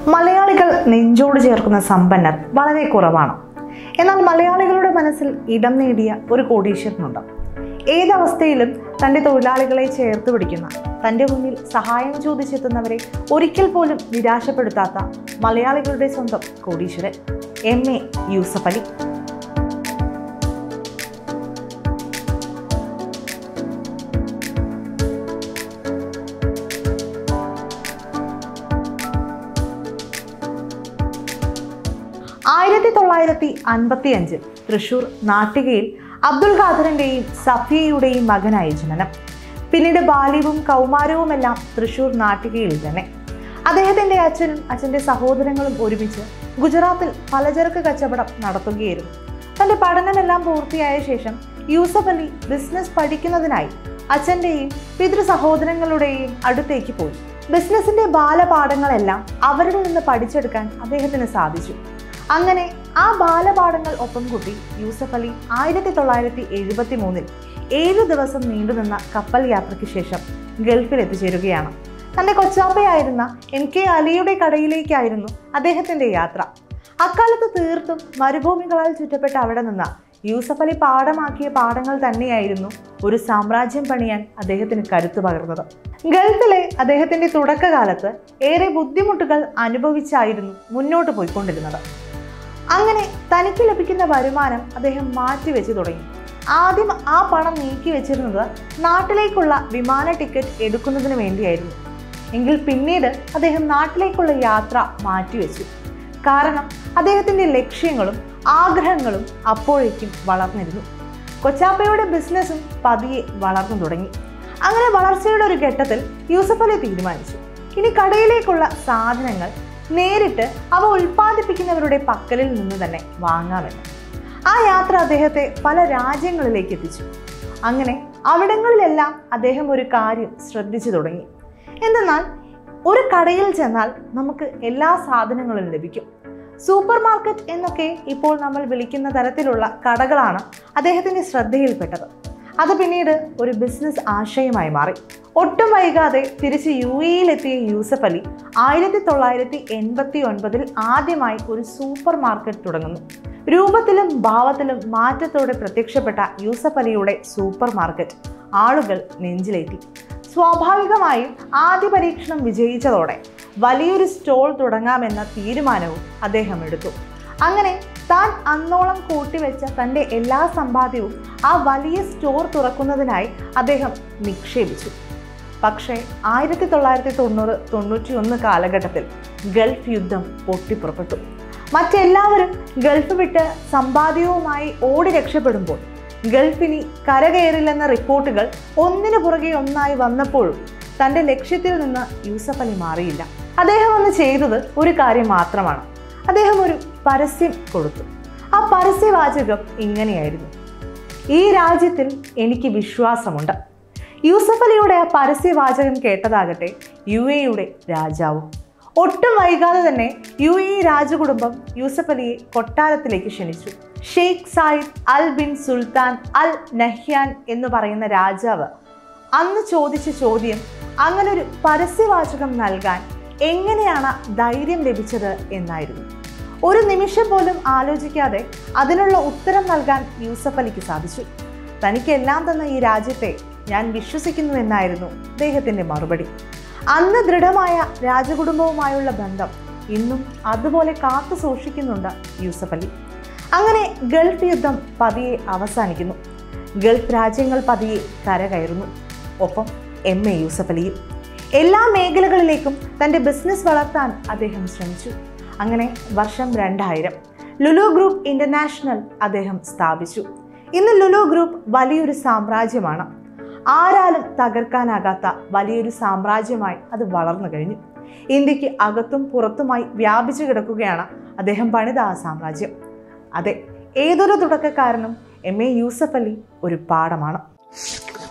മലയാളികൾ നെഞ്ചോട് ചേർക്കുന്ന സമ്പന്നർ വളരെ കുറവാണ് എന്നാൽ മലയാളികളുടെ മനസ്സിൽ ഇടം നേടിയ ഒരു കോടീശ്വരനുണ്ട് ഏതവസ്ഥയിലും തൻ്റെ തൊഴിലാളികളെ ചേർത്ത് പിടിക്കുന്ന തൻ്റെ മുന്നിൽ സഹായം ചോദിച്ചെത്തുന്നവരെ ഒരിക്കൽ പോലും നിരാശപ്പെടുത്താത്ത മലയാളികളുടെ സ്വന്തം കോടീശ്വരൻ എം എ യൂസഫ് അലി ആയിരത്തി തൊള്ളായിരത്തി അൻപത്തി അഞ്ചിൽ തൃശൂർ നാട്ടികയിൽ അബ്ദുൽ ഖാദറിൻ്റെയും സഫിയയുടെയും മകനായി ജനനം പിന്നീട് ബാല്യവും കൗമാരവുമെല്ലാം തൃശൂർ നാട്ടികയിൽ തന്നെ അദ്ദേഹത്തിൻ്റെ അച്ഛനും അച്ഛൻ്റെ സഹോദരങ്ങളും ഒരുമിച്ച് ഗുജറാത്തിൽ പലചരക്ക് കച്ചവടം നടത്തുകയായിരുന്നു തൻ്റെ പഠനമെല്ലാം പൂർത്തിയായ ശേഷം യൂസഫ് അലി ബിസിനസ് പഠിക്കുന്നതിനായി അച്ഛൻ്റെയും പിതൃ സഹോദരങ്ങളുടെയും അടുത്തേക്ക് പോയി ബിസിനസിന്റെ ബാലപാഠങ്ങളെല്ലാം അവരിൽ നിന്ന് പഠിച്ചെടുക്കാൻ അദ്ദേഹത്തിന് സാധിച്ചു അങ്ങനെ ആ ബാലപാഠങ്ങൾ ഒപ്പം കൂട്ടി യൂസഫ് അലി ആയിരത്തി തൊള്ളായിരത്തി എഴുപത്തി മൂന്നിൽ ഏഴു ദിവസം നീണ്ടുനിന്ന കപ്പൽ യാത്രയ്ക്ക് ശേഷം ഗൾഫിൽ എത്തിച്ചേരുകയാണ് തന്റെ കൊച്ചാപ്പയായിരുന്ന എം കെ അലിയുടെ കടയിലേക്കായിരുന്നു അദ്ദേഹത്തിന്റെ യാത്ര അക്കാലത്ത് തീർത്തും മരുഭൂമികളാൽ ചുറ്റപ്പെട്ട അവിടെ നിന്ന് യൂസഫ് അലി പാഠമാക്കിയ പാഠങ്ങൾ തന്നെയായിരുന്നു ഒരു സാമ്രാജ്യം പണിയാൻ അദ്ദേഹത്തിന് കരുത്തു പകർന്നത് ഗൾഫിലെ അദ്ദേഹത്തിന്റെ തുടക്കകാലത്ത് ഏറെ ബുദ്ധിമുട്ടുകൾ അനുഭവിച്ചായിരുന്നു മുന്നോട്ട് പോയിക്കൊണ്ടിരുന്നത് അങ്ങനെ തനിക്ക് ലഭിക്കുന്ന വരുമാനം അദ്ദേഹം മാറ്റിവെച്ച് തുടങ്ങി ആദ്യം ആ പണം നീക്കി വെച്ചിരുന്നത് നാട്ടിലേക്കുള്ള വിമാന ടിക്കറ്റ് എടുക്കുന്നതിന് വേണ്ടിയായിരുന്നു എങ്കിൽ പിന്നീട് അദ്ദേഹം നാട്ടിലേക്കുള്ള യാത്ര മാറ്റിവെച്ചു കാരണം അദ്ദേഹത്തിൻ്റെ ലക്ഷ്യങ്ങളും ആഗ്രഹങ്ങളും അപ്പോഴേക്കും വളർന്നിരുന്നു കൊച്ചാപ്പയുടെ ബിസിനസ്സും പതിയെ വളർന്നു തുടങ്ങി അങ്ങനെ വളർച്ചയുടെ ഒരു ഘട്ടത്തിൽ യൂസഫ് അലി തീരുമാനിച്ചു ഇനി കടയിലേക്കുള്ള സാധനങ്ങൾ നേരിട്ട് അവ ഉൽപ്പാദിപ്പിക്കുന്നവരുടെ പക്കലിൽ നിന്ന് തന്നെ വാങ്ങാമെന്ന് ആ യാത്ര അദ്ദേഹത്തെ പല രാജ്യങ്ങളിലേക്ക് എത്തിച്ചു അങ്ങനെ അവിടങ്ങളിലെല്ലാം അദ്ദേഹം ഒരു കാര്യം ശ്രദ്ധിച്ചു തുടങ്ങി എന്തെന്നാൽ ഒരു കടയിൽ ചെന്നാൽ നമുക്ക് എല്ലാ സാധനങ്ങളും ലഭിക്കും സൂപ്പർ മാർക്കറ്റ് എന്നൊക്കെ ഇപ്പോൾ നമ്മൾ വിളിക്കുന്ന തരത്തിലുള്ള കടകളാണ് അദ്ദേഹത്തിൻ്റെ ശ്രദ്ധയിൽപ്പെട്ടത് അത് പിന്നീട് ഒരു ബിസിനസ് ആശയമായി മാറി ഒട്ടും വൈകാതെ തിരിച്ച് യു എയിലെത്തിയ യൂസഫ് അലി ആയിരത്തി തൊള്ളായിരത്തി എൺപത്തി ഒൻപതിൽ ആദ്യമായി ഒരു സൂപ്പർ മാർക്കറ്റ് തുടങ്ങുന്നു രൂപത്തിലും ഭാവത്തിലും മാറ്റത്തോടെ പ്രത്യക്ഷപ്പെട്ട യൂസഫ് അലിയുടെ സൂപ്പർ മാർക്കറ്റ് ആളുകൾ നെഞ്ചിലേറ്റി സ്വാഭാവികമായും ആദ്യ പരീക്ഷണം വിജയിച്ചതോടെ വലിയൊരു സ്റ്റോൾ തുടങ്ങാമെന്ന തീരുമാനവും അദ്ദേഹം എടുത്തു അങ്ങനെ താൻ അന്നോളം കൂട്ടിവെച്ച തൻ്റെ എല്ലാ സമ്പാദ്യവും ആ വലിയ സ്റ്റോർ തുറക്കുന്നതിനായി അദ്ദേഹം നിക്ഷേപിച്ചു പക്ഷേ ആയിരത്തി തൊള്ളായിരത്തി തൊണ്ണൂറ് തൊണ്ണൂറ്റി ഒന്ന് കാലഘട്ടത്തിൽ ഗൾഫ് യുദ്ധം പൊട്ടിപ്പുറപ്പെട്ടു മറ്റെല്ലാവരും ഗൾഫ് വിട്ട് സമ്പാദ്യവുമായി ഓടി രക്ഷപ്പെടുമ്പോൾ ഗൾഫിനി കരകയറില്ലെന്ന റിപ്പോർട്ടുകൾ ഒന്നിനു പുറകെ ഒന്നായി വന്നപ്പോഴും തൻ്റെ ലക്ഷ്യത്തിൽ നിന്ന് യൂസഫ് അലി മാറിയില്ല അദ്ദേഹം അന്ന് ചെയ്തത് ഒരു കാര്യം മാത്രമാണ് അദ്ദേഹം ഒരു പരസ്യം കൊടുത്തു ആ പരസ്യവാചകം ഇങ്ങനെയായിരുന്നു ഈ രാജ്യത്തിൽ എനിക്ക് വിശ്വാസമുണ്ട് യൂസഫ് അലിയുടെ ആ പരസ്യവാചകം കേട്ടതാകട്ടെ യു എയുടെ രാജാവും ഒട്ടും വൈകാതെ തന്നെ യു എ രാജകുടുംബം യൂസഫ് അലിയെ കൊട്ടാരത്തിലേക്ക് ക്ഷണിച്ചു Sheikh Zayed Al bin Sultan Al Nahyan എന്ന് പറയുന്ന രാജാവ് അന്ന് ചോദിച്ച ചോദ്യം അങ്ങനൊരു പരസ്യവാചകം നൽകാൻ എങ്ങനെയാണ് ധൈര്യം ലഭിച്ചത് എന്നായിരുന്നു ഒരു നിമിഷം പോലും ആലോചിക്കാതെ അതിനുള്ള ഉത്തരം നൽകാൻ യൂസഫ് അലിക്ക് സാധിച്ചു തനിക്കെല്ലാം തന്ന ഈ രാജ്യത്തെ ഞാൻ വിശ്വസിക്കുന്നു എന്നായിരുന്നു അദ്ദേഹത്തിൻ്റെ മറുപടി അന്ന് ദൃഢമായ രാജകുടുംബവുമായുള്ള ബന്ധം ഇന്നും അതുപോലെ കാത്തു സൂക്ഷിക്കുന്നുണ്ട് യൂസഫ് അലി അങ്ങനെ ഗൾഫ് യുദ്ധം പതിയെ അവസാനിക്കുന്നു ഗൾഫ് രാജ്യങ്ങൾ പതിയെ കരകയറുന്നു ഒപ്പം എം എ യൂസഫ് അലിയും എല്ലാ മേഖലകളിലേക്കും തൻ്റെ ബിസിനസ് വളർത്താൻ അദ്ദേഹം ശ്രമിച്ചു അങ്ങനെ വർഷം രണ്ടായിരം ലുലു ഗ്രൂപ്പ് ഇൻ്റർനാഷണൽ അദ്ദേഹം സ്ഥാപിച്ചു ഇന്ന് ലുലു ഗ്രൂപ്പ് വലിയൊരു സാമ്രാജ്യമാണ് ആരാലും തകർക്കാനാകാത്ത വലിയൊരു സാമ്രാജ്യമായി അത് വളർന്നു കഴിഞ്ഞു ഇന്ത്യക്ക് അകത്തും പുറത്തുമായി വ്യാപിച്ചു കിടക്കുകയാണ് അദ്ദേഹം പണിത ആ സാമ്രാജ്യം അതെ ഏതൊരു തുടക്കക്കാരനും എം എ യൂസഫ് അലി ഒരു പാഠമാണ്